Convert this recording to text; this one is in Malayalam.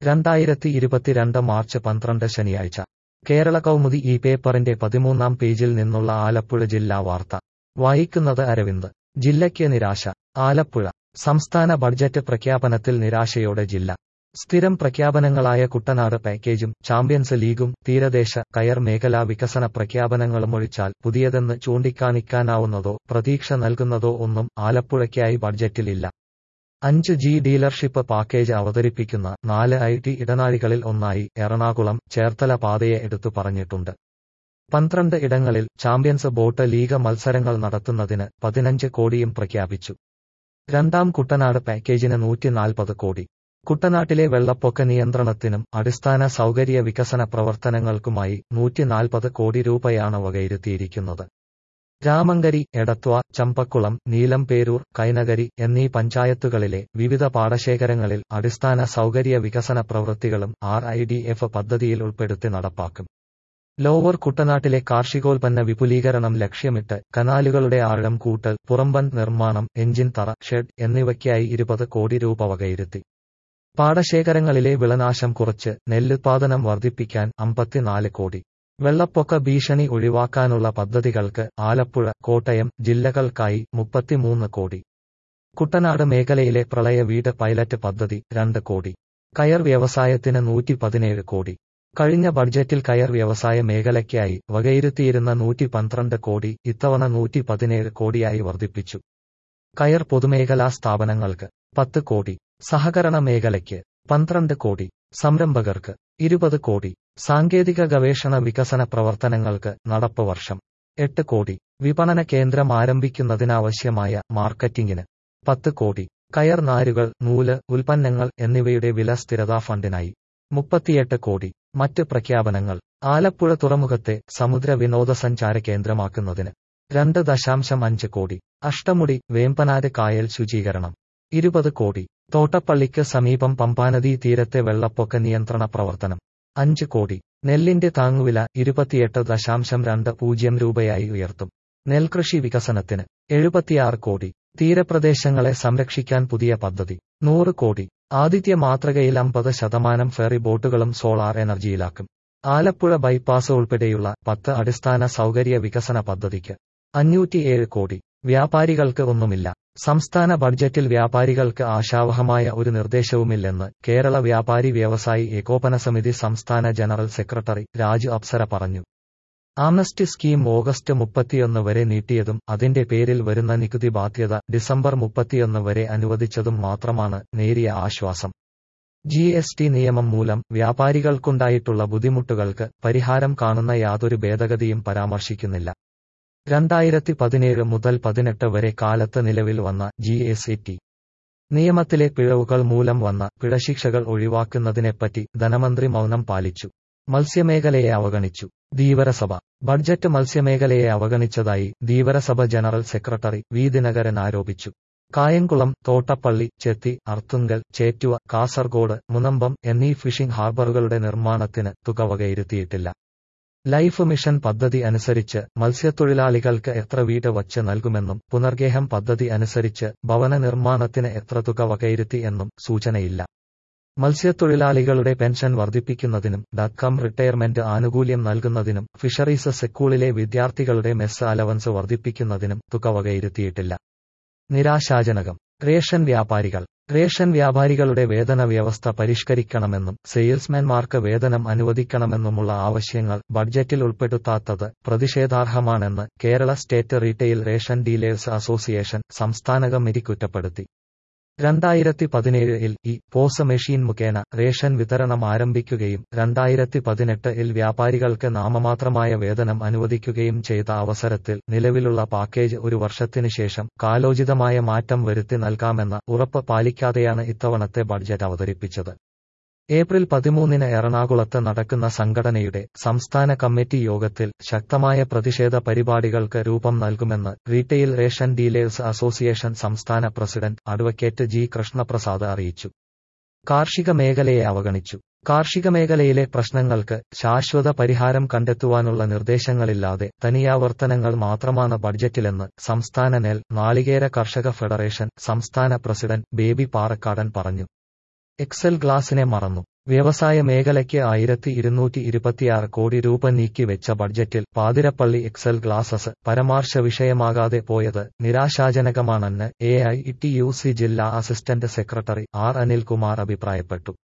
രണ്ടായിരത്തി ഇരുപത്തിരണ്ട് മാർച്ച് പന്ത്രണ്ട് ശനിയാഴ്ച കേരള കൗമുദി ഈ പേപ്പറിന്റെ പതിമൂന്നാം പേജിൽ നിന്നുള്ള ആലപ്പുഴ ജില്ലാ വാർത്ത വായിക്കുന്നത് അരവിന്ദ് ജില്ലയ്ക്ക് നിരാശ ആലപ്പുഴ സംസ്ഥാന ബഡ്ജറ്റ് പ്രഖ്യാപനത്തിൽ നിരാശയോടെ ജില്ല സ്ഥിരം പ്രഖ്യാപനങ്ങളായ കുട്ടനാട് പാക്കേജും ചാമ്പ്യൻസ് ലീഗും തീരദേശ കയർ മേഖലാ വികസന പ്രഖ്യാപനങ്ങളുമൊഴിച്ചാൽ പുതിയതെന്ന് ചൂണ്ടിക്കാണിക്കാനാവുന്നതോ പ്രതീക്ഷ നൽകുന്നതോ ഒന്നും ആലപ്പുഴയ്ക്കായി ബഡ്ജറ്റിലില്ല അഞ്ച് ജി ഡീലർഷിപ്പ് പാക്കേജ് അവതരിപ്പിക്കുന്ന നാല് ഐ ടി ഇടനാഴികളിൽ ഒന്നായി എറണാകുളം ചേർത്തല പാതയെ എടുത്തു പറഞ്ഞിട്ടുണ്ട് പന്ത്രണ്ട് ഇടങ്ങളിൽ ചാമ്പ്യൻസ് ബോട്ട് ലീഗ് മത്സരങ്ങൾ നടത്തുന്നതിന് പതിനഞ്ച് കോടിയും പ്രഖ്യാപിച്ചു രണ്ടാം കുട്ടനാട് പാക്കേജിന് നൂറ്റിനാൽപ്പത് കോടി കുട്ടനാട്ടിലെ വെള്ളപ്പൊക്ക നിയന്ത്രണത്തിനും അടിസ്ഥാന സൗകര്യ വികസന പ്രവർത്തനങ്ങൾക്കുമായി നൂറ്റിനാൽപ്പത് കോടി രൂപയാണ് വകയിരുത്തിയിരിക്കുന്നത് രാമങ്കരി എടത്വ ചമ്പക്കുളം നീലംപേരൂർ കൈനകരി എന്നീ പഞ്ചായത്തുകളിലെ വിവിധ പാടശേഖരങ്ങളിൽ അടിസ്ഥാന സൗകര്യ വികസന പ്രവൃത്തികളും ആർ ഐ ഡി എഫ് പദ്ധതിയിൽ ഉൾപ്പെടുത്തി നടപ്പാക്കും ലോവർ കുട്ടനാട്ടിലെ കാർഷികോൽപ്പന്ന വിപുലീകരണം ലക്ഷ്യമിട്ട് കനാലുകളുടെ ആഴം കൂട്ടൽ പുറമ്പൻ നിർമ്മാണം എഞ്ചിൻ തറ ഷെഡ് എന്നിവയ്ക്കായി ഇരുപത് കോടി രൂപ വകയിരുത്തി പാടശേഖരങ്ങളിലെ വിളനാശം കുറച്ച് നെല്ലുത്പാദനം വർദ്ധിപ്പിക്കാൻ അമ്പത്തിനാല് കോടി വെള്ളപ്പൊക്ക ഭീഷണി ഒഴിവാക്കാനുള്ള പദ്ധതികൾക്ക് ആലപ്പുഴ കോട്ടയം ജില്ലകൾക്കായി മുപ്പത്തിമൂന്ന് കോടി കുട്ടനാട് മേഖലയിലെ പ്രളയ വീട് പൈലറ്റ് പദ്ധതി രണ്ട് കോടി കയർ വ്യവസായത്തിന് നൂറ്റി പതിനേഴ് കോടി കഴിഞ്ഞ ബഡ്ജറ്റിൽ കയർ വ്യവസായ മേഖലയ്ക്കായി വകയിരുത്തിയിരുന്ന നൂറ്റി പന്ത്രണ്ട് കോടി ഇത്തവണ നൂറ്റി പതിനേഴ് കോടിയായി വർദ്ധിപ്പിച്ചു കയർ പൊതുമേഖലാ സ്ഥാപനങ്ങൾക്ക് പത്ത് കോടി സഹകരണ മേഖലയ്ക്ക് പന്ത്രണ്ട് കോടി സംരംഭകർക്ക് ഇരുപത് കോടി സാങ്കേതിക ഗവേഷണ വികസന പ്രവർത്തനങ്ങൾക്ക് നടപ്പ് വർഷം എട്ട് കോടി വിപണന കേന്ദ്രം ആരംഭിക്കുന്നതിനാവശ്യമായ മാർക്കറ്റിംഗിന് പത്ത് കോടി കയർ നാരുകൾ നൂല് ഉൽപ്പന്നങ്ങൾ എന്നിവയുടെ വില സ്ഥിരതാ ഫണ്ടിനായി മുപ്പത്തിയെട്ട് കോടി മറ്റ് പ്രഖ്യാപനങ്ങൾ ആലപ്പുഴ തുറമുഖത്തെ സമുദ്ര വിനോദസഞ്ചാര കേന്ദ്രമാക്കുന്നതിന് രണ്ട് ദശാംശം അഞ്ച് കോടി അഷ്ടമുടി വേമ്പനാട് കായൽ ശുചീകരണം ഇരുപത് കോടി തോട്ടപ്പള്ളിക്ക് സമീപം പമ്പാനദി തീരത്തെ വെള്ളപ്പൊക്ക നിയന്ത്രണ പ്രവർത്തനം അഞ്ച് കോടി നെല്ലിന്റെ താങ്ങുവില ഇരുപത്തിയെട്ട് ദശാംശം രണ്ട് പൂജ്യം രൂപയായി ഉയർത്തും നെൽകൃഷി വികസനത്തിന് എഴുപത്തിയാറ് കോടി തീരപ്രദേശങ്ങളെ സംരക്ഷിക്കാൻ പുതിയ പദ്ധതി നൂറ് കോടി ആദിത്യ മാതൃകയിൽ അമ്പത് ശതമാനം ഫെറി ബോട്ടുകളും സോളാർ എനർജിയിലാക്കും ആലപ്പുഴ ബൈപ്പാസ് ഉൾപ്പെടെയുള്ള പത്ത് അടിസ്ഥാന സൗകര്യ വികസന പദ്ധതിക്ക് അഞ്ഞൂറ്റിയേഴ് കോടി വ്യാപാരികൾക്ക് ഒന്നുമില്ല സംസ്ഥാന ബഡ്ജറ്റിൽ വ്യാപാരികൾക്ക് ആശാവഹമായ ഒരു നിർദ്ദേശവുമില്ലെന്ന് കേരള വ്യാപാരി വ്യവസായി ഏകോപന സമിതി സംസ്ഥാന ജനറൽ സെക്രട്ടറി രാജു അപ്സര പറഞ്ഞു ആംനസ്റ്റി സ്കീം ഓഗസ്റ്റ് മുപ്പത്തിയൊന്ന് വരെ നീട്ടിയതും അതിന്റെ പേരിൽ വരുന്ന നികുതി ബാധ്യത ഡിസംബർ മുപ്പത്തിയൊന്ന് വരെ അനുവദിച്ചതും മാത്രമാണ് നേരിയ ആശ്വാസം ജി എസ് ടി നിയമം മൂലം വ്യാപാരികൾക്കുണ്ടായിട്ടുള്ള ബുദ്ധിമുട്ടുകൾക്ക് പരിഹാരം കാണുന്ന യാതൊരു ഭേദഗതിയും പരാമർശിക്കുന്നില്ല രണ്ടായിരത്തി പതിനേഴ് മുതൽ പതിനെട്ട് വരെ കാലത്ത് നിലവിൽ വന്ന ജി എസ് ടി നിയമത്തിലെ പിഴവുകൾ മൂലം വന്ന പിഴശിക്ഷകൾ ഒഴിവാക്കുന്നതിനെപ്പറ്റി ധനമന്ത്രി മൗനം പാലിച്ചു മത്സ്യമേഖലയെ അവഗണിച്ചു ധീവരസഭ ബഡ്ജറ്റ് മത്സ്യമേഖലയെ അവഗണിച്ചതായി Dheevarasabha general secretary V Dinakaran ആരോപിച്ചു കായംകുളം തോട്ടപ്പള്ളി ചെത്തി അർത്തുങ്കൽ ചേറ്റുവ കാസർഗോഡ് മുനമ്പം എന്നീ ഫിഷിംഗ് ഹാർബറുകളുടെ നിർമ്മാണത്തിന് തുക വകയിരുത്തിയിട്ടില്ല ലൈഫ് മിഷൻ പദ്ധതി അനുസരിച്ച് മത്സ്യത്തൊഴിലാളികൾക്ക് എത്ര വീട് വച്ച് നൽകുമെന്നും പുനർഗേഹം പദ്ധതി അനുസരിച്ച് ഭവന നിർമ്മാണത്തിന് എത്ര തുക വകയിരുത്തി എന്നും സൂചനയില്ല മത്സ്യത്തൊഴിലാളികളുടെ പെൻഷൻ വർദ്ധിപ്പിക്കുന്നതിനും ഡക്കം റിട്ടയർമെന്റ് ആനുകൂല്യം നൽകുന്നതിനും ഫിഷറീസ് സ്കൂളിലെ വിദ്യാർത്ഥികളുടെ മെസ് അലവൻസ് വർദ്ധിപ്പിക്കുന്നതിനും തുക വകയിരുത്തിയിട്ടില്ല നിരാശാജനകം റേഷൻ വ്യാപാരികൾ റേഷൻ വ്യാപാരികളുടെ വേതന വ്യവസ്ഥ പരിഷ്കരിക്കണമെന്നും സെയിൽസ്മാൻമാർക്ക് വേതനം അനുവദിക്കണമെന്നുമുള്ള ആവശ്യങ്ങൾ ബഡ്ജറ്റിൽ ഉൾപ്പെടുത്താത്തത് പ്രതിഷേധാർഹമാണെന്ന് Kerala state retail ration dealers association സംസ്ഥാന കമ്മിറ്റി കുറ്റപ്പെടുത്തി രണ്ടായിരത്തി പതിനേഴിൽ ഈ പോസ് മെഷീൻ മുഖേന റേഷൻ വിതരണം ആരംഭിക്കുകയും രണ്ടായിരത്തി പതിനെട്ടിൽ വ്യാപാരികൾക്ക് നാമമാത്രമായ വേതനം അനുവദിക്കുകയും ചെയ്ത അവസരത്തിൽ നിലവിലുള്ള പാക്കേജ് ഒരു വർഷത്തിനു ശേഷം കാലോചിതമായ മാറ്റം വരുത്തി നൽകാമെന്ന ഉറപ്പ് പാലിക്കാതെയാണ് ഇത്തവണത്തെ ബഡ്ജറ്റ് അവതരിപ്പിച്ചത് ഏപ്രിൽ പതിമൂന്നിന് എറണാകുളത്ത് നടക്കുന്ന സംഘടനയുടെ സംസ്ഥാന കമ്മിറ്റി യോഗത്തിൽ ശക്തമായ പ്രതിഷേധ പരിപാടികൾക്ക് രൂപം നൽകുമെന്ന് റീറ്റെയിൽ റേഷൻ ഡീലേഴ്സ് അസോസിയേഷൻ സംസ്ഥാന പ്രസിഡന്റ് അഡ്വക്കേറ്റ് ജി കൃഷ്ണപ്രസാദ് അറിയിച്ചു കാർഷിക മേഖലയെ അവഗണിച്ചു കാർഷിക മേഖലയിലെ പ്രശ്നങ്ങൾക്ക് ശാശ്വത പരിഹാരം കണ്ടെത്തുവാനുള്ള നിർദ്ദേശങ്ങളില്ലാതെ തനിയാവർത്തനങ്ങൾ മാത്രമാണ് ബഡ്ജറ്റിലെന്ന് സംസ്ഥാന നെൽ നാളികേര കർഷക ഫെഡറേഷൻ സംസ്ഥാന പ്രസിഡന്റ് ബേബി പാറക്കാടൻ പറഞ്ഞു എക്സൽ ഗ്ലാസിനെ മറന്നു വ്യവസായ മേഖലയ്ക്ക് ആയിരത്തി ഇരുന്നൂറ്റി ഇരുപത്തിയാറ് കോടി രൂപ നീക്കിവെച്ച ബഡ്ജറ്റിൽ പാതിരപ്പള്ളി എക്സൽ ഗ്ലാസസ് പരമാർശ വിഷയമാകാതെ പോയത് നിരാശാജനകമാണെന്ന് A I T U C ജില്ലാ അസിസ്റ്റന്റ് സെക്രട്ടറി ആർ അനിൽകുമാർ അഭിപ്രായപ്പെട്ടു